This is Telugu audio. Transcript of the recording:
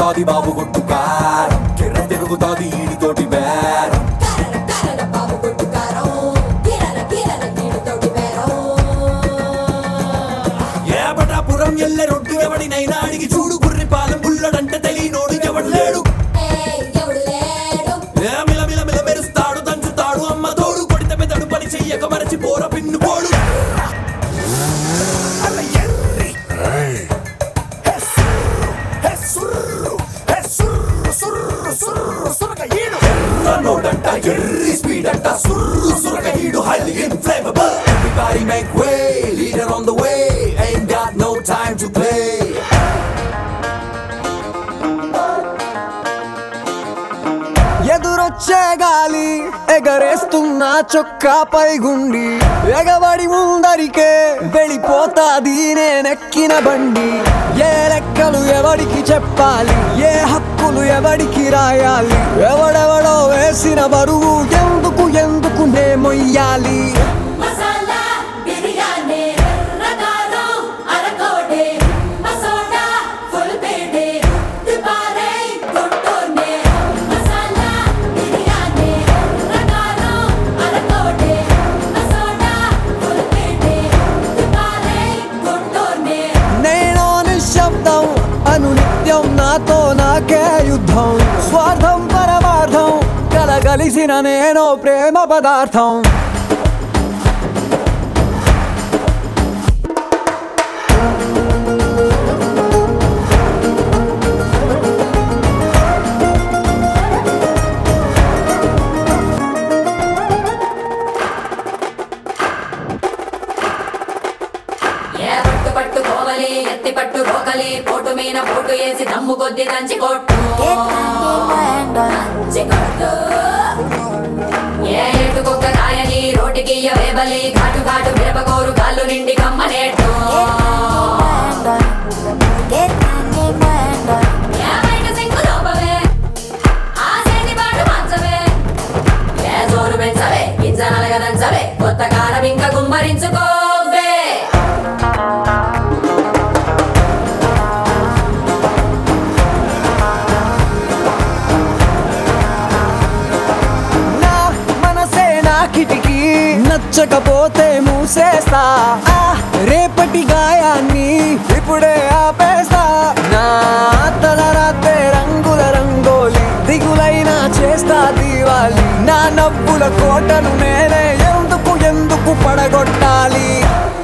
తిరుగుతాది బాబు కొట్టు కారం కిర్ర తిరుగుతాది ఈడితోటి బేరం కరర కరర బాబు కొట్టు కారం కిరర కిరర నీళ్ళతోటి బేరం ఏబటాపురం ఎల్లె రొడ్డు ఎవడినైనా అడిగి చూడు గుర్రి పాలెం బుల్లడంటే తెలియనోడు ఎవడు లేడు ఏయ్ ఎవడు లేడు ఏ మిల మిల మిల మెరుస్తాడు దంచుతాడు అమ్మ తోడు కొడితే మెదడు పని చెయ్యక మరచి పోర పిన్ను పోడు అల ఎర్రి. హే సుర్రు, హే సుర్రు, హే సుర్రు, సుర్రు, సుర్రు, సురక ఈడు. ఎర్ర నోడంట ఎర్రి స్పీడ్ అంట సుర్రు సురక ఈడు highly inflammable everybody make way leader on the way ain't got no time to play ఎదురొచ్చే గాలి ఎగరేస్తున్న చొక్కాపై గుండి ఎగబడి ముందరికే వెళ్ళిపోతాది నేనెక్కిన బండి ఏ లెక్కలు ఎవడికి చెప్పాలి ఏ హక్కులు ఎవడికి రాయాలి ఎవడెవడో వేసిన బరువు ఎందుకు ఎందుకు నే మొయ్యాలి మసాలా బిర్యానీ ఎర్రకారం అరకోటే మసోడా ఫుల్ పేటే దుబారే గుంటూర్నే మసాలా బిర్యానీ ఎర్రకారం అరకోటే మసోడా ఫుల్ పేటే దుబారే గుంటూర్నే నేను నిశ్శబ్దం అను నిత్యం నాతో నాకే యుద్ధం స్వార్థం పరమార్థం కలగలిసిన నేను ప్రేమ పదార్థం ఏ పట్టు పట్టు కోవలి ఎత్తి పట్టు రోకలి పోటు మీన పోటు వేసి దమ్ము కొద్ది దంచి కొట్టు దంచి కొట్టు ఏ ఎటు కుక్క కాయని రోటికి వేబలి ఘాటు ఘాటు మిరపకోరు గాళ్ళు నిండి కమ్మనేట్టు ఏ బయట సింగు లోపవే ఆ సేతి పాటు మంచవే ఏ జోరు పెంచవే గింజనలగా దంచవే కొత్త కారం ఇంకా గుమ్మరించుకోవే నా మనసే నా కిటికీ నచ్చకపోతే మూసేస్తా ఆ రేపటి గాయాన్ని ఇప్పుడే ఆపేస్తా నా తలరాతే రంగుల రంగోలి దిగులైనా చేస్తా దీవాలి నా నవ్వుల కోటను నేనే ఎందుకు ఎందుకు పడగొట్టాలి